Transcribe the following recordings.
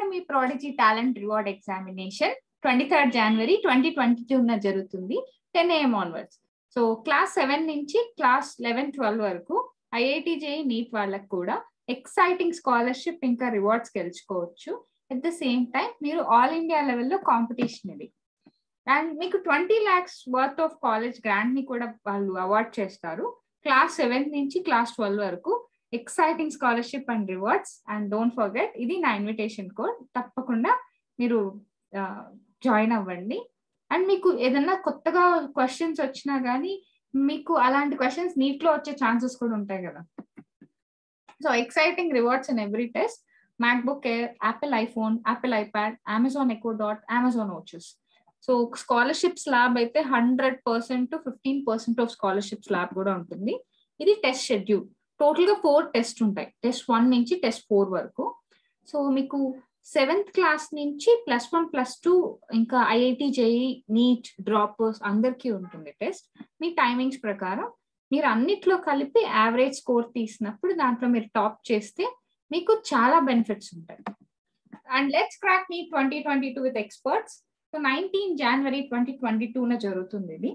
academy prodigy talent reward examination twenty third January twenty twenty టూన జరుగుతుంది ten AM onwards so class seven నుంచి class eleven twelve వరకు IIT JEE NEET వాళ్ళకి కూడా exciting scholarship ఇంకా rewards గెలుచుకోవచ్చు at the same time మీరు all India లెవెల్లో కాంపిటీషన్ ఇది అండ్ మీకు twenty lakhs worth of college grant ని కూడా వాళ్ళు అవార్డ్ చేస్తారు క్లాస్ సెవెంత్ నుంచి క్లాస్ ట్వెల్వ్ వరకు exciting scholarship and rewards and don't forget ఇది నా ఇన్విటేషన్ కోడ్ తప్పకుండా మీరు జాయిన్ అవ్వండి అండ్ మీకు ఏదన్నా కొత్తగా క్వశ్చన్స్ వచ్చినా కానీ మీకు అలాంటి క్వశ్చన్స్ నీట్లో వచ్చే ఛాన్సెస్ కూడా ఉంటాయి కదా so exciting rewards in every test MacBook Air Apple iPhone Apple iPad Amazon Echo Dot Amazon watches so scholarship slab అయితే hundred percent to fifteen percent of scholarship slab కూడా ఉంటుంది ఇది టెస్ట్ షెడ్యూల్ టోటల్ గా four test ఉంటాయి test one నుంచి test four వరకు so మీకు seventh class నుంచి ప్లస్ వన్ ప్లస్ టూ ఇంకా ఐఐటి జేఈ నీట్ డ్రాపర్స్ అందరికీ ఉంటుంది టెస్ట్ మీ టైమింగ్స్ ప్రకారం మీరు అన్నిట్లో కలిపి యావరేజ్ స్కోర్ తీసినప్పుడు దాంట్లో మీరు టాప్ చేస్తే మీకు చాలా బెనిఫిట్స్ ఉంటాయి అండ్ లెట్స్ క్రాక్ మీ twenty twenty two with experts so nineteen January twenty twenty టూన జరుగుతుంది ఇది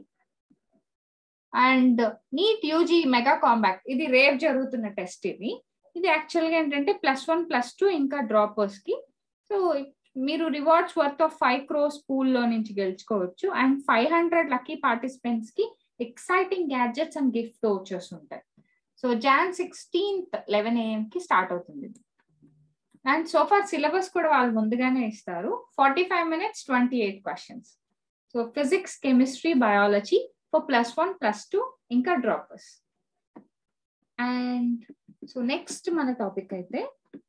and NEET UG mega combat ఇది రేపు జరుగుతున్న టెస్ట్ ఇది ఇది యాక్చువల్గా ఏంటంటే ప్లస్ వన్ ప్లస్ టూ ఇంకా డ్రాపర్స్ కి సో మీరు rewards worth of five crores పూల్లో నుంచి గెలుచుకోవచ్చు and five hundred lucky participants కి ఎక్సైటింగ్ గ్యాడ్జెట్స్ అండ్ గిఫ్ట్ వచ్చేసి ఉంటాయి so Jan sixteenth eleven AM కి స్టార్ట్ అవుతుంది అండ్ సోఫార్ సిలబస్ కూడా వాళ్ళు ముందుగానే ఇస్తారు forty five minutes twenty eight questions so physics chemistry biology for plus one plus two ఇంకా డ్రాపర్స్ అండ్ సో నెక్స్ట్ మన టాపిక్ అయితే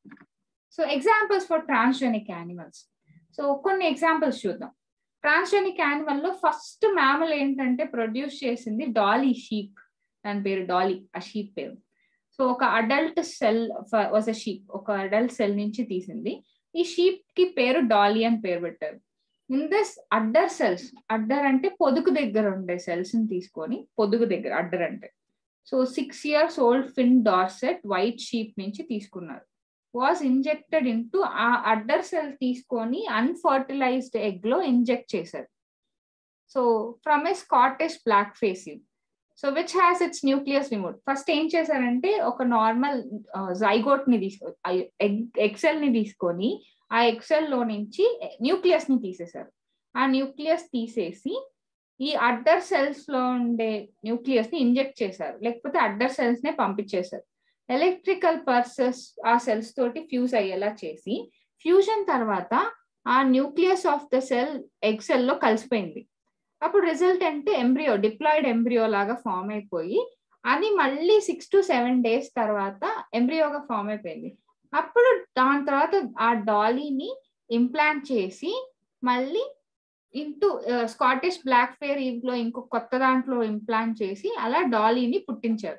so examples for transgenic animals so కొన్ని ఎగ్జాంపుల్స్ చూద్దాం ట్రాన్స్జెనిక్ యానిమల్ లో ఫస్ట్ మ్యామల్ ఏంటంటే produce చేసింది Dolly sheep దాని పేరు డాలీ ఆ షీప్ పేరు సో ఒక adult cell was a sheep ఒక అడల్ట్ సెల్ నుంచి తీసింది ఈ షీప్ కి పేరు డాలీ అని పేరు పెట్టారు in this udder cells udder అంటే పొదుగు దగ్గర ఉండే సెల్స్ ని తీసుకొని పొదుగు దగ్గర అడ్డర్ అంటే so six years old Finn Dorset white sheep నుంచి తీసుకున్నారు వాజ్ ఇంజెక్టెడ్ ఇంటూ ఆ అడ్డర్ సెల్ తీసుకొని అన్ఫర్టిలైజ్డ్ ఎగ్ లో ఇంజెక్ట్ చేశారు so from a Scottish black facing so which has its nucleus remote first ఏం చేశారంటే ఒక నార్మల్ జైగోట్ ని తీసుకో ఎక్సెల్ ని తీసుకొని ఆ ఎక్సెల్ లో నుంచి న్యూక్లియస్ ని తీసేశారు ఆ న్యూక్లియస్ తీసేసి ఈ అడ్డర్ సెల్స్ లో ఉండే న్యూక్లియస్ ని ఇంజెక్ట్ చేశారు లేకపోతే అడ్డర్ సెల్స్ నే పంపించేశారు ఎలక్ట్రికల్ పర్సెస్ ఆ సెల్స్ తోటి ఫ్యూజ్ అయ్యేలా చేసి ఫ్యూజన్ తర్వాత ఆ nucleus of the cell egg cell లో కలిసిపోయింది అప్పుడు రిజల్ట్ అంటే ఎంబ్రియో డిప్లాయిడ్ ఎంబ్రియో లాగా ఫామ్ అయిపోయి అది మళ్ళీ సిక్స్ టు సెవెన్ డేస్ తర్వాత ఎంబ్రియోగా ఫామ్ అయిపోయింది అప్పుడు దాని తర్వాత ఆ డాలీని ఇంప్లాంట్ చేసి మళ్ళీ ఇంటూ స్కాటిష్ బ్లాక్ ఫేర్ లో ఇంకో కొత్త దాంట్లో ఇంప్లాంట్ చేసి అలా డాలీని పుట్టించారు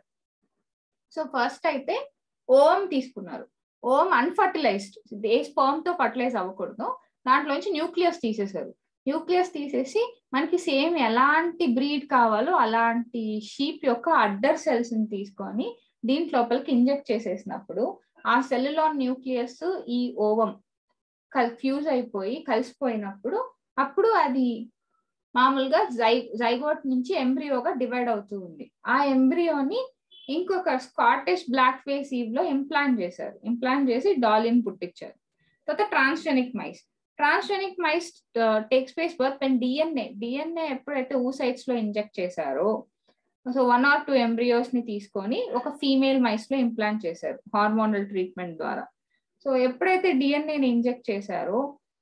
సో ఫస్ట్ అయితే ఓం తీసుకున్నారు ఓం అన్ఫర్టిలైజ్డ్ ఏ స్పర్మ్ తో ఫర్టిలైజ్ అవ్వకూడదు దాంట్లోంచి న్యూక్లియస్ తీసేశారు న్యూక్లియస్ తీసేసి మనకి సేమ్ ఎలాంటి బ్రీడ్ కావాలో అలాంటి షీప్ యొక్క అడ్డర్ సెల్స్ ని తీసుకొని దీంట్ లోపలికి ఇంజెక్ట్ చేసేసినప్పుడు ఆ సెల్లులో న్యూక్లియస్ ఈ ఓవం ఫ్యూజ్ అయిపోయి కలిసిపోయినప్పుడు అప్పుడు అది మామూలుగా జై జైగోట్ నుంచి ఎంబ్రియోగా డివైడ్ అవుతూ ఉంది ఆ ఎంబ్రియోని ఇంకొక స్కాటిష్ బ్లాక్ ఫేస్ ఈవ్ లో ఇంప్లాంట్ చేశారు ఇంప్లాంట్ చేసి డాలిన్ పుట్టించారు తర్వాత transgenic mice transgenic mice takes place birth and DNA DNA ఎప్పుడైతే ఊ సైట్స్ లో ఇంజెక్ట్ చేశారో so one or two embryos ని తీసుకొని ఒక ఫీమేల్ మైస్ లో ఇంప్లాంట్ చేశారు హార్మోనల్ ట్రీట్మెంట్ ద్వారా సో ఎప్పుడైతే డిఎన్ఏని ఇంజెక్ట్ చేశారో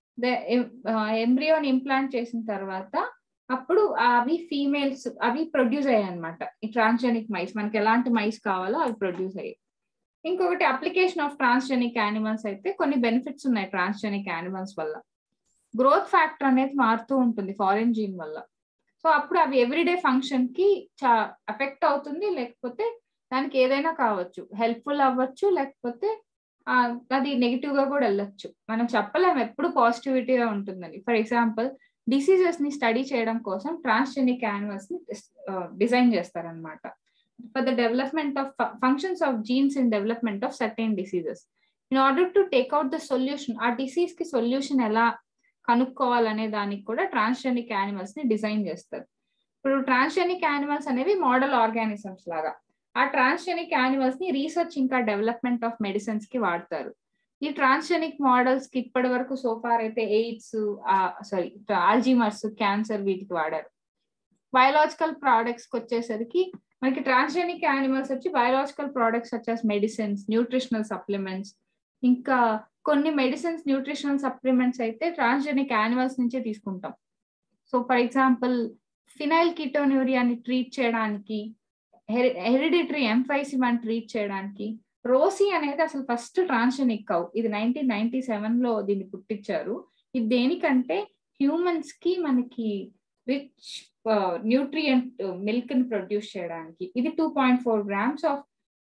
ఎంబ్రియోని ఇంప్లాంట్ చేసిన తర్వాత అప్పుడు అవి ఫీమేల్స్ అవి ప్రొడ్యూస్ అయ్యాయి అనమాట ఈ ట్రాన్స్జెనిక్ మైస్ మనకి ఎలాంటి మైస్ కావాలో అవి ప్రొడ్యూస్ అయ్యాయి ఇంకొకటి అప్లికేషన్ ఆఫ్ ట్రాన్స్జెనిక్ యానిమల్స్ అయితే కొన్ని బెనిఫిట్స్ ఉన్నాయి ట్రాన్స్జెనిక్ యానిమల్స్ వల్ల గ్రోత్ ఫ్యాక్టర్ అనేది మారుతూ ఉంటుంది ఫారెన్ జీన్ వల్ల సో అప్పుడు అవి ఎవ్రీడే ఫంక్షన్ కి చా ఎఫెక్ట్ అవుతుంది లేకపోతే దానికి ఏదైనా కావచ్చు హెల్ప్ఫుల్ అవ్వచ్చు లేకపోతే అది నెగిటివ్ గా కూడా వెళ్ళొచ్చు మనం చెప్పలేము ఎప్పుడు పాజిటివిటీగా ఉంటుందని ఫర్ ఎగ్జాంపుల్ డిసీజెస్ ని స్టడీ చేయడం కోసం ట్రాన్స్జెనిక్ యానిమల్స్ ని డిజైన్ చేస్తారనమాట for the development of functions of genes in development of certain diseases in order to take out the solution ఆ డిసీజ్ కి సొల్యూషన్ ఎలా కనుక్కోవాలనే దానికి కూడా ట్రాన్స్జెనిక్ యానిమల్స్ ని డిజైన్ చేస్తారు ఇప్పుడు ట్రాన్స్జెనిక్ యానిమల్స్ అనేవి మోడల్ ఆర్గానిజమ్స్ లాగా ఆ ట్రాన్స్జెనిక్ యానిమల్స్ ని రీసెర్చ్ ఇంకా డెవలప్మెంట్ ఆఫ్ మెడిసిన్స్ కి వాడతారు ఈ ట్రాన్స్జెనిక్ మోడల్స్ కి ఇప్పటి వరకు సోఫార్ అయితే ఎయిడ్స్ సారీ ఆల్జీమర్స్ క్యాన్సర్ వీటికి వాడారు బయోలాజికల్ ప్రోడక్ట్స్ కి వచ్చేసరికి మనకి ట్రాన్స్జెనిక్ యానిమల్స్ వచ్చి బయోలాజికల్ ప్రోడక్ట్స్ వచ్చేసి మెడిసిన్స్ న్యూట్రిషనల్ సప్లిమెంట్స్ ఇంకా కొన్ని మెడిసిన్స్ న్యూట్రిషనల్ సప్లిమెంట్స్ అయితే ట్రాన్స్జెనిక్ యానిమల్స్ నుంచే తీసుకుంటాం సో ఫర్ ఎగ్జాంపుల్ ఫినైల్ కిటోన్యూరియాని ట్రీట్ చేయడానికి హెరిడిటరీ ఎంఫైసిమ్ అని ట్రీట్ చేయడానికి రోసి అనేది అసలు ఫస్ట్ ట్రాన్స్జెనిక్ కౌ ఇది నైన్టీన్ నైన్టీ సెవెన్ లో దీన్ని పుట్టించారు ఇది దేనికంటే హ్యూమన్స్ కి మనకి రిచ్ న్యూట్రియంట్ మిల్క్ ని ప్రొడ్యూస్ చేయడానికి ఇది two point four grams of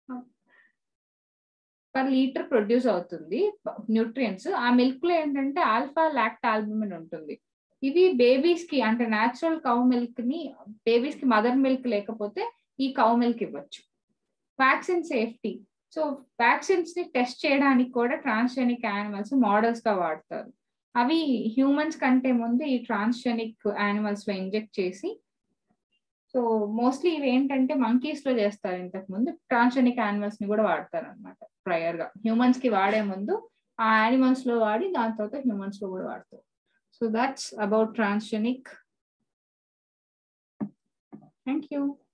per litre produce అవుతుంది న్యూట్రియంట్స్ ఆ మిల్క్ లో ఏంటంటే ఆల్ఫా లాక్ట్ ఆల్బుమిన్ ఉంటుంది ఇవి బేబీస్ కి అంటే న్యాచురల్ కౌ మిల్క్ ని బేబీస్ కి మదర్ మిల్క్ లేకపోతే ఈ కౌ మిల్క్ ఇవ్వచ్చు వ్యాక్సిన్ సేఫ్టీ సో వ్యాక్సిన్స్ ని టెస్ట్ చేయడానికి కూడా ట్రాన్స్జెనిక్ యానిమల్స్ మోడల్స్ గా వాడతారు అవి హ్యూమన్స్ కంటే ముందు ఈ ట్రాన్స్జెనిక్ యానిమల్స్ లో ఇంజెక్ట్ చేసి సో మోస్ట్లీ ఇవి ఏంటంటే మంకీస్ లో చేస్తారు ఇంతకు ముందు ట్రాన్స్జెనిక్ యానిమల్స్ ని కూడా వాడతారు అనమాట ప్రయర్ గా హ్యూమన్స్ కి వాడే ముందు ఆ యానిమల్స్ లో వాడి దాని తర్వాత హ్యూమన్స్ లో కూడా వాడతారు so that's about transgenic thank you